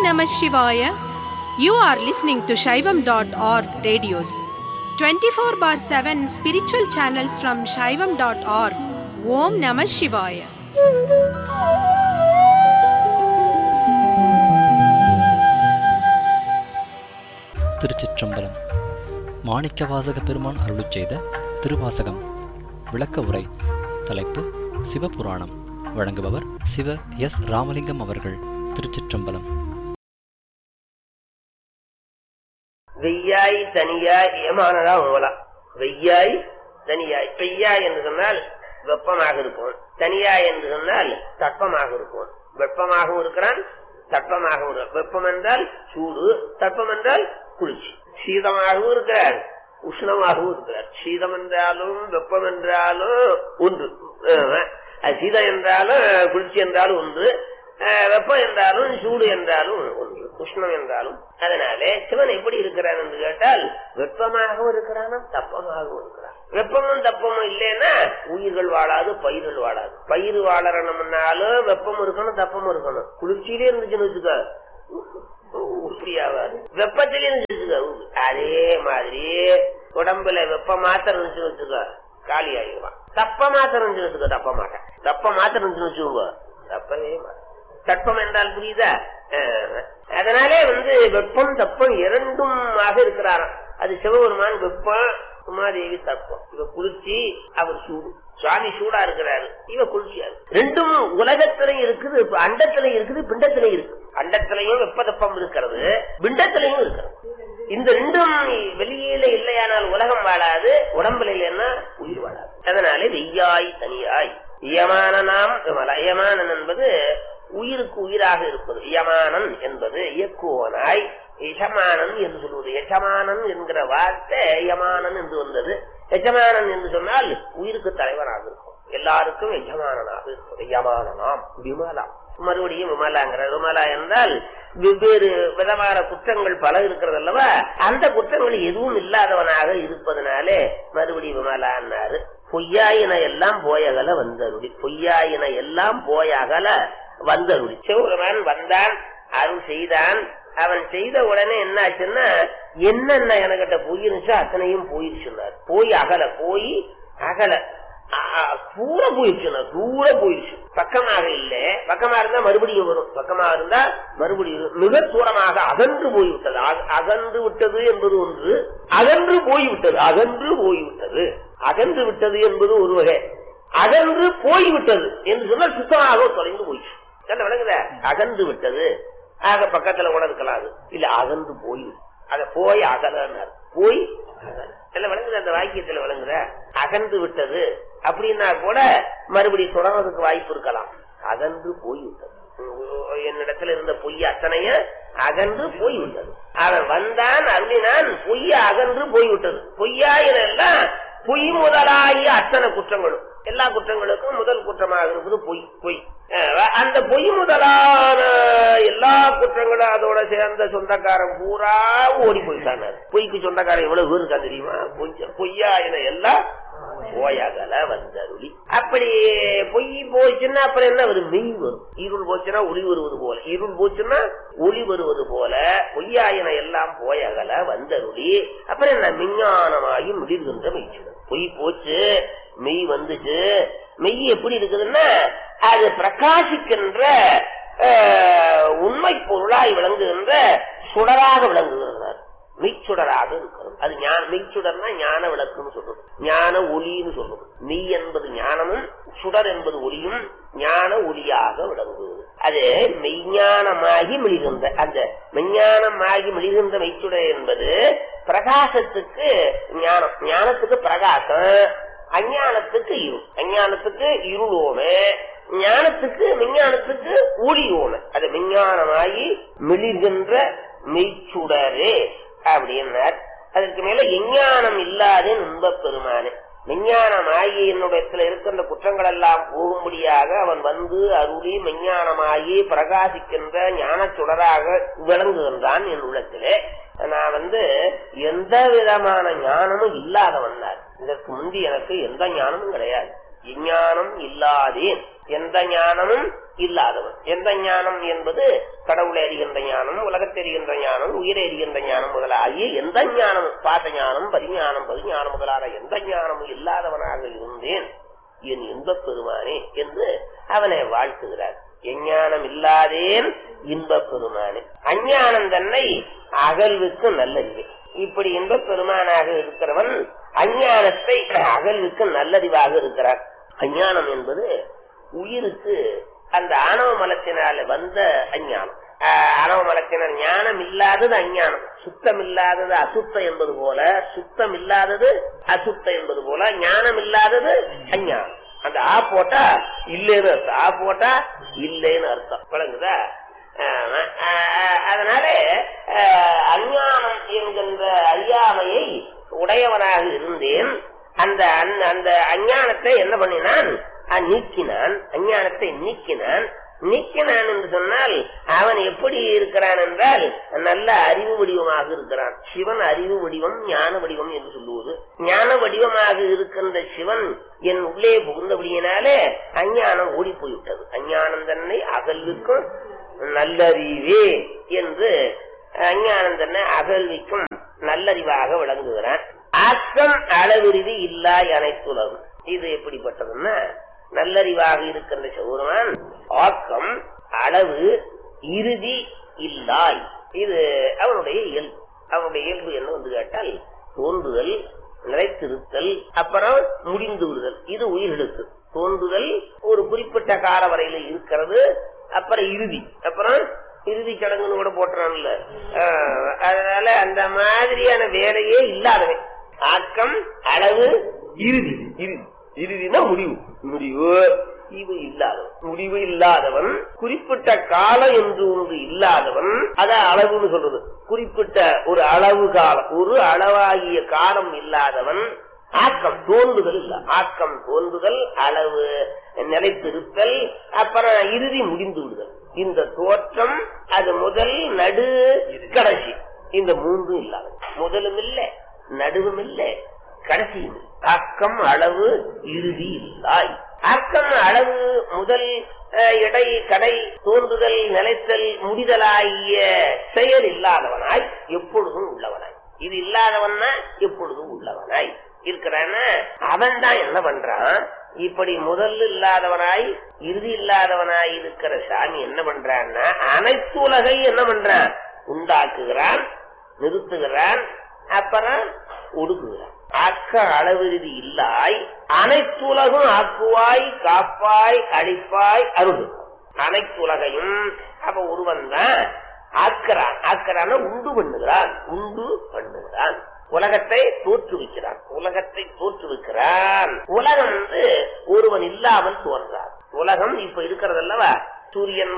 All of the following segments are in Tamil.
Namah Shivaya. You are listening to Shaivam.org radios. 24 bar 7 spiritual channels from Shaivam.org. Om Namah Shivaya. திருச்சிற்றம்பலம் மாணிக்கவாசக பெருமான் அருளிச் செய்த திருவாசகம் விளக்க உரை தலைப்பு சிவபுராணம் வழங்குபவர் சிவ எஸ் ராமலிங்கம் அவர்கள் திருச்சிற்றம்பலம் வெய்யாய் தனியாய் ஏமானதா உங்களாம் வெய்யாய் தனியாய் வெய்யாய் என்று சொன்னால் வெப்பமாக இருக்கும் தனியாய் என்று சொன்னால் தட்பமாக இருக்கும் வெப்பமாகவும் இருக்கிறான் தட்பமாகவும் இருக்கிறான் வெப்பம் என்றால் சூடு தட்பம் என்றால் குளிர்ச்சி சீதமாகவும் இருக்கிறார் உஷ்ணமாகவும் இருக்கிறார் சீதம் என்றாலும் வெப்பம் என்றாலும் ஒன்று ஆமா. அது சீதம் என்றாலும் குளிர்ச்சி என்றாலும் ஒன்று அஹ், வெப்பம் என்றாலும் சூடு என்றாலும் ஒன்று உஷ்ணம் என்றாலும் அதனாலே சிவன் எப்படி இருக்கிறான் என்று கேட்டால் வெப்பமாகவும் இருக்கிறானா தப்பமாகவும் இருக்கிறான் வெப்பமும் தப்பமும் இல்லைன்னா உயிர்கள் வாழாது பயிர்கள் வாழாது பயிர் வாழறணும்னாலும் வெப்பம் இருக்கணும் தப்பமும் இருக்கணும் குளிர்ச்சியிலே இருந்துச்சுன்னு வச்சுக்க உறுதியாவாது வெப்பத்திலே இருந்துச்சுக்க அதே மாதிரி உடம்புல வெப்ப மாத்திரம் இருந்துச்சுன்னு வச்சுக்க காலி ஆகிடுவான் தப்ப மாத்திரம் இருந்துச்சுன்னு வச்சுக்க தப்ப மாட்டேன் தப்ப மாத்திரம் இருந்துச்சுன்னு வச்சுக்கோங்க தப்பவே மாட்டேன் தட்பம் என்றால் புரியுதா அஹ், அதனாலே வந்து வெப்பம் தப்பம் இரண்டுமாக இருக்கிறாராம் அது சிவபெருமான் வெப்பம் உமாதேவி தப்பம் இவ குளிர்ச்சி அவர் சூடு சுவாமி சூடா இருக்கிறாரு இவ குளிர்ச்சியா இருக்கு ரெண்டும் உலகத்திலையும் இருக்குது இப்ப அண்டத்திலையும் இருக்குது பிண்டத்திலையும் இருக்கு அண்டத்திலையும் வெப்பதப்பம் இருக்கிறது பிண்டத்திலையும் இருக்கிறது இந்த ரெண்டும் வெளியில இல்லையானால் உலகம் வாழாது உடம்புல இல்லைன்னா உயிர் வாழாது அதனாலே வெய்யாய் தனியாய் யமானனாம் விமலா. யமானன் என்பது உயிருக்கு உயிராக இருப்பது யமானன் என்பது இயக்குவனாய் எஜமானன் என்று சொல்வது எஜமானன் என்கிற வார்த்தை யமானன் என்று வந்தது எஜமானன் என்று சொன்னால் உயிருக்கு தலைவனாக இருக்கும் எல்லாருக்கும் எஜமானனாக இருப்பது யமானனாம் விமலா மறுபடியும் விமலாங்கிற விமலா என்றால் வெவ்வேறு விதமான குற்றங்கள் பல இருக்கிறது அல்லவா அந்த குற்றங்கள் எதுவும் இல்லாதவனாக இருப்பதனாலே மறுபடியும் விமலான்னாரு பொய்யாயின எல்லாம் போயகல வந்தருளி பொய்யாயின எல்லாம் போயகல வந்தருளி சிவபெருமான் வந்தான் அருள் செய்தான் அவன் செய்த உடனே என்ன ஆச்சுன்னா என்னென்ன எனக்கிட்ட போயிருந்துச்சோ அத்தனையும் போயிருச்சுன்னார் போய் அகல போய் அகல அ, அ, தூர போயிடுச்சுன்னா தூர போயிடுச்சு பக்கமாக இல்ல பக்கமா இருந்தா மறுபடியும் வரும் பக்கமாக இருந்தா மறுபடியும் வரும். மிக தூரமாக அகன்று போய்விட்டது அக- அகன்று விட்டது என்பது ஒன்று அகன்று போய்விட்டது அகன்று போய்விட்டது அகன்று விட்டது என்பது ஒரு வகை அகன்று போய்விட்டது என்று சொன்னால் சுத்தமாக தொலைந்து போயிடுச்சு என்ன விளங்குத அகன்று விட்டது ஆக பக்கத்துல கூட இருக்கலாம் அது இல்ல அகன்று போய் அத போய் அகலன்னார் போய் அகல எல்லாம் விளங்குது அந்த வாக்கியத்துல விளங்குத அகன்று விட்டது அப்படின்னா கூட மறுபடியும் தொடர்றதுக்கு வாய்ப்பு இருக்கலாம் அகன்று போய் விட்டது உம், என்னிடத்துல இருந்த பொய் அத்தனைய அகன்று போய்விட்டது அவன் வந்தான் அருளினான் பொய்ய அகன்று போய்விட்டது பொய்யாயிரம் எல்லாம் பொய் முதலாகிய அத்தனை குற்றங்களும் எல்லா குற்றங்களுக்கும் முதல் குற்றமாக இருப்பது பொய் பொய் அஹ் அந்த பொய் முதலான எல்லா குற்றங்களும் அதோட சேர்ந்த சொந்தக்காரன் பூரா ஓடி போயிட்டாங்க பொய்க்கு சொந்தக்காரன் எவ்வளவு பேர் இருக்கா தெரியுமா பொய் பொய்யாயின எல்லாம் போயகல வந்தருளி அப்படி பொய் போச்சுன்னா அப்புறம் என்ன வரும் மெய் வரும் இருள் போச்சுன்னா ஒளி வருவது போல இருள் போச்சுன்னா ஒளி வருவது போல பொய்யாயின எல்லாம் போயகல வந்தருளி அப்புறம் என்ன விஞ்ஞானமாகி முடிகின்ற மெய்ச்சிடும் பொய் போச்சு மெய் வந்துச்சு மெய் எப்படி இருக்குதுன்னா அது பிரகாசிக்கின்ற அஹ், உண்மை பொருளாய் விளங்குகின்ற சுடராக விளங்குகிறார் மெய்ச்சுடராக இருக்கிறது அது ஞான மெய்ச்சுடர்னா ஞான விளக்குன்னு சொல்றது ஞான ஒளின்னு சொல்றது மெய் என்பது ஞானமும் சுடர் என்பது ஒளியும் ஞான ஒளியாக விளங்குகிறது அது மெய்ஞானமாகி மிளிகின்ற அந்த மெய்ஞானமாகி மிளிகின்ற மெய்ச்சுடர் என்பது பிரகாசத்துக்கு ஞானம் ஞானத்துக்கு பிரகாசம் அஞ்ஞானத்துக்கு இருள் அஞ்ஞானத்துக்கு இருள் ஓமை ஞானத்துக்கு விஞ்ஞானத்துக்கு ஒளி ஓமை அது விஞ்ஞானமாகி மிளிர்கின்ற மெய்ச்சுடரே அப்படின்னார் அதற்கு மேல விஞ்ஞானம் இல்லாத இன்பப் பெருமானே விஞ்ஞானமாகி என்னுடைய இருக்கின்ற குற்றங்கள் எல்லாம் போகும்படியாக அவன் வந்து அருளி விஞ்ஞானமாகி பிரகாசிக்கின்ற ஞான சுடராக விளங்குகின்றான் என் உள்ளத்திலே நான் வந்து எந்த விதமான ஞானமும் இல்லாதவன்னார் இதற்கு முந்தி எனக்கு எந்த ஞானமும் கிடையாது விஞ்ஞானம் இல்லாதேன் எந்த ஞானமும் இல்லாதவன் எந்த ஞானம் என்பது கடவுளை அறிகின்ற ஞானம் உலகத்தை அறிகின்ற ஞானம் உயிரை அறிகின்ற ஞானம் முதலாகிய எந்த ஞானம் பாச ஞானம் பரிஞானம் பரிஞானம் முதலான எந்த ஞானமும் இல்லாதவனாக இருந்தேன் என் இன்பப் பெருமானே என்று அவனை வாழ்த்துகிறார் எஞ்ஞானம் இல்லாதேன் இன்பப் பெருமானே அஞ்ஞானம் தன்னை அகல்வுக்கு நல்லறிவு இப்படி இன்பப் பெருமானாக இருக்கிறவன் அஞ்ஞானத்தை அகல்வுக்கு நல்லறிவாக இருக்கிறான் அஞ்ஞானம் என்பது உயிருக்கு அந்த ஆணவ மலத்தினால வந்த அஞ்ஞானம் ஆஹ் ஆணவ மலத்தினால் ஞானம் இல்லாதது அஞ்ஞானம் சுத்தம் இல்லாதது அசுத்தம் என்பது போல சுத்தம் இல்லாதது அசுத்தம் என்பது போல ஞானம் இல்லாதது அஞ்ஞானம் அந்த ஆ போட்டா இல்லைன்னு அர்த்தம் ஆ போட்டா இல்லைன்னு அர்த்தம் விளங்குதா ஆமா. ஆஹ் அதனால ஆஹ் அஞ்ஞானம் என்கின்ற அறியாமையை உடையவனாக இருந்தேன் அந்த அந்த- அந்த அஞ்ஞானத்தை என்ன பண்ணினான் அஹ் நீக்கினான் அஞ்ஞானத்தை நீக்கினான் நீக்கினான் என்று சொன்னால் அவன் எப்படி இருக்கிறான் என்றால் நல்ல அறிவு வடிவமாக இருக்கிறான் சிவன் அறிவு வடிவம் ஞான வடிவம் என்று சொல்லுவது ஞான வடிவமாக இருக்கின்ற சிவன் என் உள்ளே புகுந்தபடியினாலே அஞ்ஞானம் ஓடி போய்விட்டது அஞ்ஞானம் தன்னை அகல்விக்கும் நல்லறிவே என்று அஞ்ஞானம் தன்னை அகல்விக்கும் நல்லறிவாக விளங்குகிறான் ஆக்கம் அளவிருதி இல்லா அனைத்துலகும் இது எப்படிப்பட்டதுன்னா நல்லறிவாக இருக்கின்ற சிவருமான் ஆக்கம் அளவு இறுதி இல்லாய் இது அவனுடைய இயல்பு அவனுடைய இயல்பு என்ன வந்து கேட்டால் தோன்றுதல் நிலைத்திருத்தல் அப்புறம் முடிந்து விடுதல் இது உயிர்களுக்கு தோன்றுதல் ஒரு குறிப்பிட்ட கால வரையில இருக்கிறது அப்புறம் இறுதி அப்புறம் இறுதி சடங்குன்னு கூட போட்டுறான்ல ஆஹ், அதனால அந்த மாதிரியான வேலையே இல்லாதவன் ஆக்கம் அளவு இறுதி இறுதி இறுதினா முடிவு முடிவு இது இல்லாதவன் முடிவு இல்லாதவன் குறிப்பிட்ட காலம் என்று ஒன்று இல்லாதவன் அத அளவுன்னு சொல்றது குறிப்பிட்ட ஒரு அளவு காலம் ஒரு அளவாகிய காலம் இல்லாதவன் ஆக்கம் தோன்றுதல் இல்ல ஆக்கம் தோன்றுதல் அளவு நிலைத்திருத்தல் அப்புறம் இறுதி முடிந்து விடுதல் இந்த தோற்றம் அது முதல் நடு கடைசி இந்த மூன்றும் இல்லாத முதலும் இல்ல நடுவும் இல்ல கடைசியும் இல்லை. ஆக்கம் அளவு இறுதி இல்லாய் ஆக்கம் அளவு முதல் அஹ், இடை கடை தோன்றுதல் நிலைத்தல் முடிதலாகிய செயல் இல்லாதவனாய் எப்பொழுதும் உள்ளவனாய் இது இல்லாதவன்னா எப்பொழுதும் உள்ளவனாய் இருக்கிறான அவன் தான் என்ன பண்றான் இப்படி முதல் இல்லாதவனாய் இறுதி இல்லாதவனாய் இருக்கிற சாமி என்ன பண்றான்னா அனைத்து உலகை என்ன பண்றான் உண்டாக்குகிறான் நிறுத்துகிறான் அப்புறம் ஒடுக்குகிறான் ஆக்க அளவிறுதி இல்லாய் அனைத்துலகும் ஆக்குவாய் காப்பாய் அழிப்பாய் அருள் அனைத்துலகையும் அப்ப ஒருவன் தான் ஆக்கிறான் ஆக்கிறான் உண்டு பண்ணுகிறான் உண்டு பண்ணுகிறான் உலகத்தை தோற்றுவிக்கிறான் உலகத்தை தோற்றுவிக்கிறான் உலகம் வந்து ஒருவன் இல்லாமல் தோன்றான் உலகம் இப்ப இருக்கிறது அல்லவா சூரியன்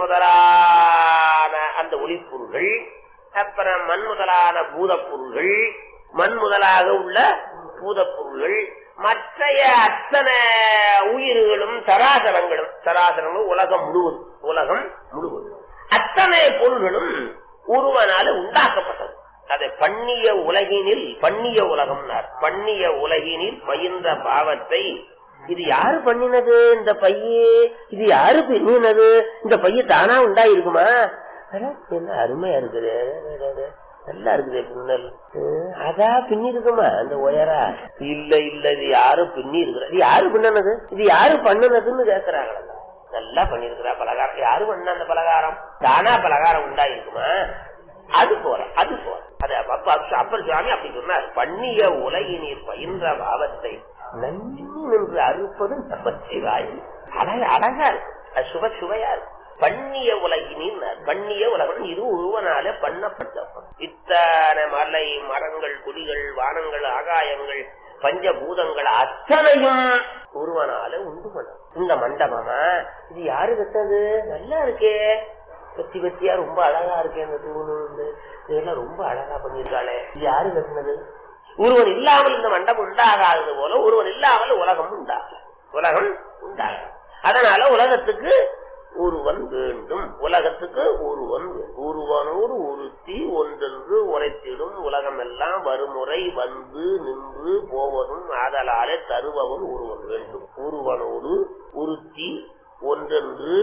முதலான அந்த ஒளிப்பொருள்கள் அப்புறம் மண் முதலான பூதப்பொருள்கள் மண் முதலாக உள்ள பூதப்பொருள்கள் மற்றைய அத்தனை உயிர்களும் சராசரங்களும் சராசரங்களும் உலகம் முழுவதும் உலகம் முழுவதும் அத்தனை பொருள்களும் ஒருவனால உண்டாக்கப்பட்டது அதை பண்ணிய உலகினில் பண்ணிய உலகம்னார் பண்ணிய உலகினில் பயின்ற பாவத்தை இது யாரு பண்ணினது இந்த பையே இது யாரு பண்ணினது இந்த பைய தானா உண்டாயிருக்குமா அட, என்ன அருமையா இருக்குது அட, அட, அட. நல்லா இருக்குது பின்னல் ஹம், அதா பின்னி இருக்குமா அந்த உயரா இல்ல இல்ல இது யாரு பின்னி இருக்கிற இது யாரு பின்னனது இது யாரு பண்ணுனதுன்னு கேக்குறாங்களா நல்லா பண்ணிருக்கிறா பலகாரம் யாரு பண்ண அந்த பலகாரம் தானா பலகாரம் உண்டாயிருக்குமா அது போல அது போல அது அப்ப அப்ப- அப்பர் சுவாமி அப்படி சொன்னார் பண்ணிய உலகினீர் பயின்ற பாவத்தை நன்றி நின்று அறுப்பது நமச்சிவாய் அழக அழகா இருக்கு அது சுப சுவையா இருக்கு பண்ணிய உலகினின் பண்ணிய உலகம் இது ஒருவனால பண்ணப்பட்ட இத்தனை மலை மரங்கள் குடிகள் வானங்கள் ஆகாயங்கள் பஞ்சபூதங்கள் அத்தனையும் ஒருவனால உண்டு பண்ண இந்த மண்டபமா இது யாரு கட்டது நல்லா இருக்கே வெத்தி வெத்தியா ரொம்ப அழகா இருக்கே இந்த தூணு இந்த இதெல்லாம் ரொம்ப அழகா பண்ணிருக்காளே இது யாரு கட்டினது ஒருவன் இல்லாமல் இந்த மண்டபம் உண்டாகாதது போல ஒருவன் இல்லாமல் உலகம் உண்டாகல உலகம் உண்டாகல அதனால உலகத்துக்கு ஒருவன் வேண்டும் உலகத்துக்கு ஒருவன் வேண்டும். ஒருவனோடு ஒருத்தி ஒன்றென்று உரைத்திடும் உலகமெல்லாம் வருமுறை வந்து நின்று போவதும் ஆதலாலே தருபவன் ஒருவன் வேண்டும் ஒருவனோடு ஒருத்தி ஒன்றென்று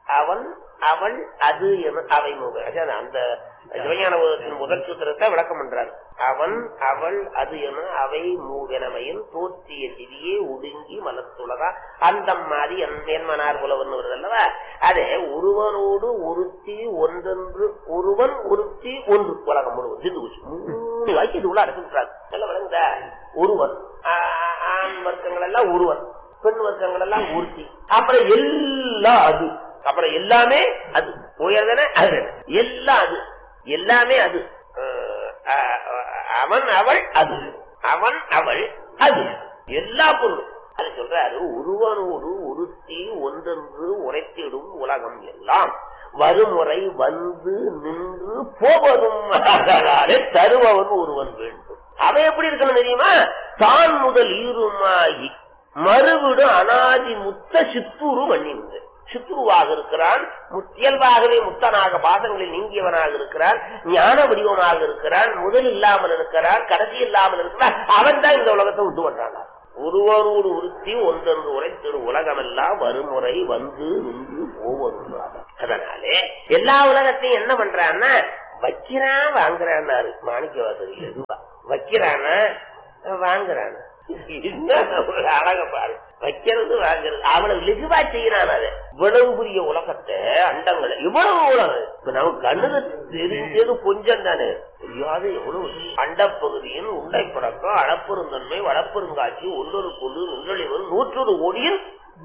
அவன் அவள் அது என அவை மூவ அதான் அந்த சிவஞான போதத்தின் முதல் சூத்திரத்தை விளக்கம் பண்றாரு அவன் அவள் அது என அவை மூவெனமையின் தோற்றிய திதியே ஒடுங்கி மலத்துலகா அந்த மாதிரி என்மனார் புலவன் வருது அல்லவா அதே ஒருவனோடு ஒருத்தி ஒன்றென்று ஒருவன் ஒருத்தி ஒன்று உலகம் முழுவதும் சிந்து குச்சி மூணு வாய்க்கு இது உள்ள அடைச்சுட்டாரு நல்லா விளங்குதா ஒருவன் ஆ- ஆண் வர்க்கங்கள் எல்லாம் ஒருவன் பெண் வர்க்கங்கள் எல்லாம் ஒருத்தி அப்புறம் எல்லாம் அது அப்புறம் எல்லாமே அது உயர்தன அது எல்லாம் அது எல்லாமே அது அஹ் அஹ் அவன் அவள் அது அவன் அவள் அது எல்லா பொருளும் அது சொல்றாரு ஒருவனோடு ஒருத்தி ஒன்றென்று உரைத்திடும் உலகம் எல்லாம் வருமுறை வந்து நின்று போவதும் ஆதலாலே தருபவன் ஒருவன் வேண்டும் அவன் எப்படி இருக்கணும் தெரியுமா தான் முதல் ஈருமாகி மறுவிடு அனாதி முத்த சித்தூரு மண்ணிந்து சித்துருவாக இருக்கிறான் மு- இயல்பாகவே முத்தனாக பாதங்களில் நீங்கியவனாக இருக்கிறான் ஞான வடிவமாக இருக்கிறான் முதல் இல்லாமல் இருக்கிறான் கடைசி இல்லாமல் இருக்கிறான் அவன் தான் இந்த உலகத்தை உண்டு பண்றான் ஒருவரோடு உறுத்தி ஒன்றென்று உரைத்திரு உலகமெல்லாம் வருமுறை வந்து நின்று போவதும் அதனாலே எல்லா உலகத்தையும் என்ன பண்றான்னா வைக்கிறான் வாங்குறான்னாரு மாணிக்கவாசகர் எதுவா வைக்கிறானா வாங்குறானா என்ன ஒரு அழக பாரு வைக்கிறது வாங்குறது அவனை லெகுவா செய்யறான் அது இவ்வளவு பெரிய உலகத்தை அண்டங்களை இவ்வளவு உலகம் இப்ப நமக்கு கண்ணுக்கு தெரிஞ்சது கொஞ்சம் தானே தெரியாத எவ்வளவு அண்டப்பகுதியின் உண்டை படக்கம் அளப்பெருந்தன்மை வளப்பெருங்காட்சி ஒன்றொரு கொண்டு நின்றழிவன் நூற்றொரு கோடியில்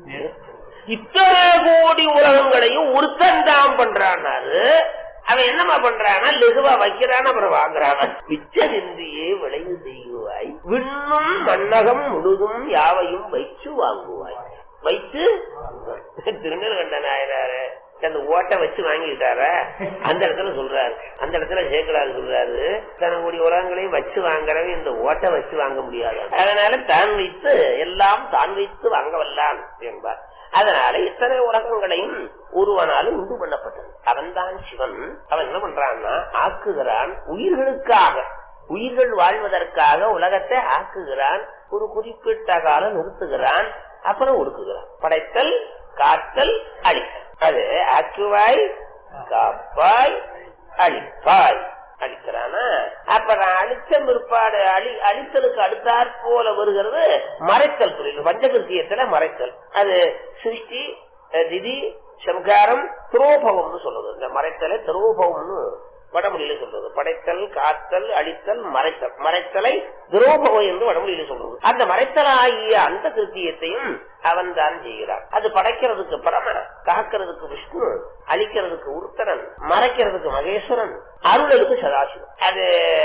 இத்தனை கோடி உலகங்களையும் ஒருத்தன் தான் பண்றான்னாரு அவன் என்னமா பண்றானா லெகுவா வைக்கிறான் அப்புறம் வாங்குறான் பிச்சனின்றியே விளைவு செய்வாய் விண்ணும் மன்னகம் முழுதும் யாவையும் வைச்சு வாங்குவாய் வைத்து திருநெல்கண்ட நாயனாரு அந்த ஓட்டை வச்சு வாங்கிட்டார அந்த இடத்துல சொல்றாரு அந்த இடத்துல சேக்கலாரு சொல்றாரு தன்னுடைய உலகங்களையும் வச்சு வாங்குறவன் இந்த ஓட்டை வச்சு வாங்க முடியாது அதனால தான் வைத்து எல்லாம் தான் வைத்து வாங்க வல்லான் என்பார் அதனால இத்தனை உலகங்களையும் ஒருவனாலும் உண்டு பண்ணப்பட்டது அவன்தான் சிவன் அவன் என்ன பண்றான்னா ஆக்குகிறான் உயிர்களுக்காக உயிர்கள் வாழ்வதற்காக உலகத்தை ஆக்குகிறான் ஒரு குறிப்பிட்ட காலம் நிறுத்துகிறான் அப்புறம் ஒடுக்குகிறான் படைத்தல் காத்தல் அழித்தல் அது ஆக்குவாய் காப்பாய் அழிப்பாய் அழிக்கிறானா அப்ப நான் அழிச்ச பிற்பாடு அழி அழித்தலுக்கு அடுத்தாற் போல வருகிறது மறைத்தல் தொழில் பஞ்சகிருத்தியத்துல மறைத்தல் அது சிருஷ்டி அஹ், திதி சம்காரம் துரோபவம்னு சொல்றது இந்த மறைத்தலை துரோபவம்னு வடமொழியில சொல்றது படைத்தல் காத்தல் அழித்தல் மறைத்தல் மறைத்தலை துரோபவம் என்று வடமொழியில சொல்றது அந்த மறைத்தலாகிய அந்த கிருத்தியத்தையும் அவன் தான் செய்கிறான் அது படைக்கிறதுக்கு பரம காக்கிறதுக்கு விஷ்ணு அழிக்கிறதுக்கு உருத்தரன் மறைக்கிறதுக்கு மகேஸ்வரன் அருளலுக்கு சதாசிவம் அது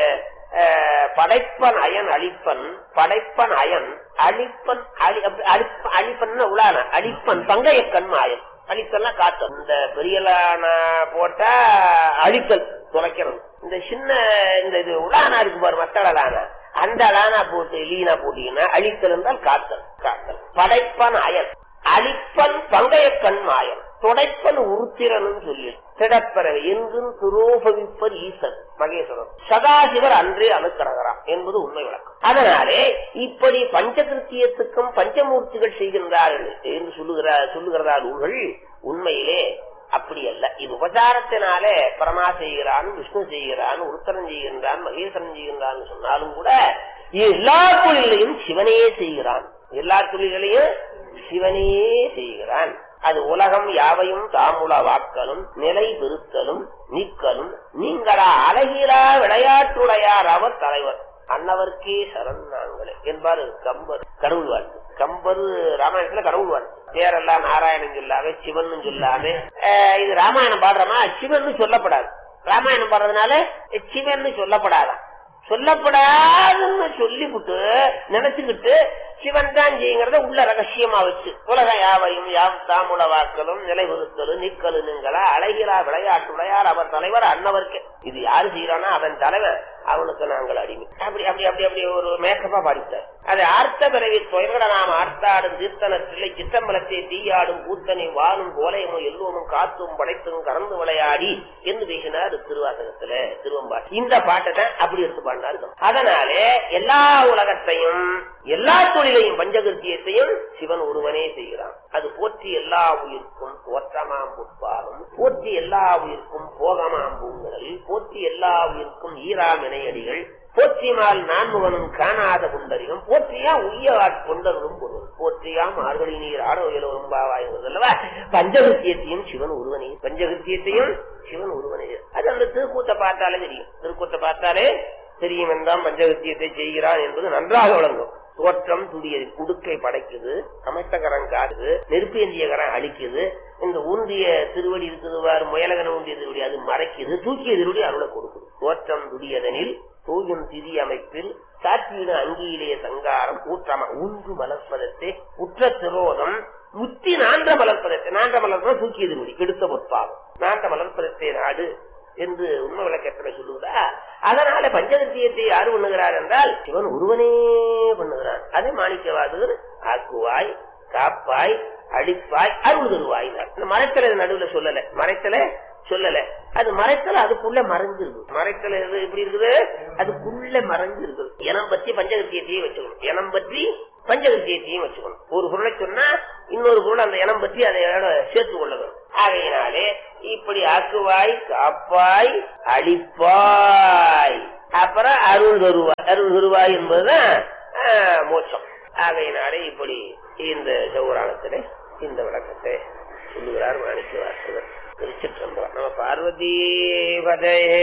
அஹ், படைப்பன் அயன் அழிப்பன் படைப்பன் அயன் அழிப்பன் அழி அப்படி அழிப்ப- அழிப்பன் உலான அழிப்பன் பங்கைய கண்மாயன் அழித்தல்லாம் காத்தல் இந்த பெரியலான போட்டா அழித்தல் துளைக்கிறது இந்த சின்ன இந்த இது உலானா இருக்கு பாரு மத்தளலான அந்த அலானா போட்டு லீனா போட்டீங்கன்னா அழித்தல் என்றால் காத்தல் காத்தல் படைப்பன் அயன் அழிப்பன் பங்கைய கண்மாயன் துடைப்பன் உருத்திரன் சொல்லி திடப்பறவை எங்கும் துரோபவிப்பர் ஈசன் மகேஸ்வரன் சதாசிவர் அன்றே அணுக்கரகராம் என்பது உண்மை விளக்கம் அதனாலே இப்படி பஞ்சகிருத்தியத்துக்கும் பஞ்சமூர்த்திகள் செய்கின்றார்கள் என்று சொல்லுகிறார் சொல்லுகிறதா நூல்கள் உண்மையிலே அப்படி அல்ல இது உபச்சாரத்தினாலே பரமா செய்கிறான் விஷ்ணு செய்கிறான் உருத்தரன் செய்கின்றான் மகேஸ்வரன் செய்கின்றான் சொன்னாலும் கூட எல்லா தொழிலையும் சிவனே செய்கிறான் எல்லா தொழில்களையும் சிவனே செய்கிறான் அது உலகம் யாவையும் தாமுல வாக்கலும் நிலை பெருத்தலும் நீக்கலும் நீங்களா அழகிலா விளையாட்டுடையார் அவர் தலைவர் அன்னவர்க்கே சரண் நாங்களே என்பார் கம்பர் கடவுள் வாழ்த்து கம்பர் ராமாயணத்துல கடவுள் வாழ்த்து பேரெல்லாம் நாராயணன் சொல்லாம சிவன் சொல்லாம அஹ், இது ராமாயணம் பாடுறோமா சிவன் சொல்லப்படாது ராமாயணம் பாடுறதுனால சிவன் சொல்லப்படாதான் சொல்லப்படாதுன்னு சொல்லிவிட்டு நினைச்சுக்கிட்டு சிவன் தான் செய்யுங்கிறத உள்ள ரகசியமா வச்சு உலக யாவையும் யாம் தாமுல வாக்கலும் நிலைவகுத்தலும் நிக்கலு நீங்களா அழகிலா விளையாட்டுடையார் அவர் தலைவர் அன்னவர்க்கு இது யாரு செய்யறானா அவன் தலைவன் அவனுக்கு நாங்கள் அடிமை அப்படி அப்படி அப்படி அப்படி ஒரு மேக்கப்பா பாடித்தார் அது ஆர்த்த பிறவி துயர்கட நாம் ஆர்த்தாடும் தீர்த்தனத்தில்லை சித்தம்பலத்தை தீயாடும் கூத்தனை வாழும் கோலையமும் எல்லோரும் காத்தும் படைத்தும் கறந்து விளையாடி என்று பேசினார் திருவாசகத்துல திருவம்பா இந்த பாட்டை தான் அப்படி எடுத்து பாடினாரு அதனாலே எல்லா உலகத்தையும் எல்லா தொழிலையும் பஞ்சகிருத்தியத்தையும் சிவன் ஒருவனே செய்கிறான் அது போற்றி எல்லா உயிர்க்கும் தோற்றமாம் புட்பாலும் போற்றி எல்லா உயிர்க்கும் போகமாம் பூங்கல் போற்றி எல்லா உயிர்க்கும் ஈராம் இணையடிகள் போற்றிமால் நான்முகனும் காணாத புண்டரிகம் போற்றியா உய்ய கொண்டரும் பொருள் போற்றியாம் மார்கழி நீர் ஆடோயில வரும்பாவாய்ங்கிறதல்லவா பஞ்சகிருத்தியத்தையும் சிவன் ஒருவனே பஞ்சகிருத்தியத்தையும் சிவன் ஒருவனே அது அந்த திருக்கூத்தை பார்த்தாலே தெரியும் திருக்கூத்தை பார்த்தாலே தெரியும் என்றாம் பஞ்சகிருத்தியத்தை செய்கிறான் என்பது நன்றாக விளங்கும் தோற்றம் துடியது குடுக்கை படைக்குது அமைத்தகரம் காட்டுது நெருப்பு எந்திய கரம் அழிக்குது இந்த ஊன்றிய திருவடி இருக்குது வார் முயலகன ஊன்றிய திருவடி அது மறைக்குது தூக்கிய திருவடி அருளை கொடுக்குது தோற்றம் துடியதனில் தூயும் திதி அமைப்பில் சாற்றியிடு அங்கியிலே சங்காரம் ஊற்றம ஊன்று மலர்ப்பதத்தை உற்ற திரோதம் முத்தி நான்ற மலர்ப்பதத்தை நான்ற மலர்ப்பதம் தூக்கிய திருவடி கெடுத்த பொற்பாகும் நான்ற மலர்ப்பதத்தை நாடு என்று உண்மை விளக்கத்துல சொல்லுவதா அதனால பஞ்சகத்தியத்தை யாரு பண்ணுகிறார் என்றால் சிவன் ஒருவனே பண்ணுகிறான் அதே மாணிக்கவாதகர் ஆக்குவாய் காப்பாய் அடிப்பாய் அருள் தருவாய் இந்த மறைத்தல நடுவுல சொல்லல மறைத்தல சொல்லல அது மறைத்தல அதுக்குள்ள மறைஞ்சிருக்கு மறைத்தல எது எப்படி இருக்குது அதுக்குள்ள மறைஞ்சிருக்கு இனம் பற்றி பஞ்சகத்தியத்தையும் வச்சுக்கணும் இனம் பற்றி பஞ்சகத்தியத்தையும் வச்சுக்கணும் ஒரு பொருளை சொன்னா இன்னொரு பொருள் அந்த இனம் பற்றி அதையோட சேர்த்து கொள்ள வேண்டும் ஆகையினாலே இப்படி ஆக்குவாய் காப்பாய் அழிப்பாய் அப்புறம் அருள் தருவாய் அருள் தருவாய் என்பதுதான் ஆஹ், மோட்சம் ஆகையினாலே இப்படி இந்த சௌராணத்திலே இந்த விளக்கத்தை சொல்லுகிறார் மாணிக்க வாசகர் திருச்சிற்றம்பலம் நம்ம பார்வதி பதையே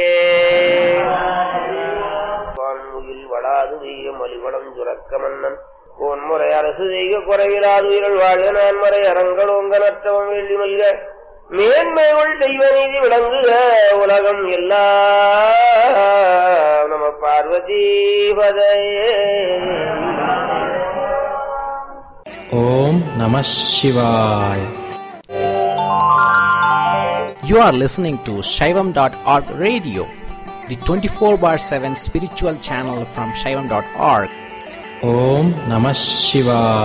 வான்முகில் வளாது வெய்ய மலிவளம் சுரக்க மன்னன் கோன்முறை அரசு செய்க குறைவிலாது உயிரல் வாழ்க நான்மறை அரங்கள் ஓங்க நற்றவம் வெள்ளி மல்க மேன்மைகள் தெய்வ நீதி விளங்குக உலகம் எல்லாம் நம பார்வதி பதையே Om Namah Shivaya. You are listening to Shaivam.org radio, the 24 bar 7 spiritual channel from Shaivam.org. Om Namah Shivaya.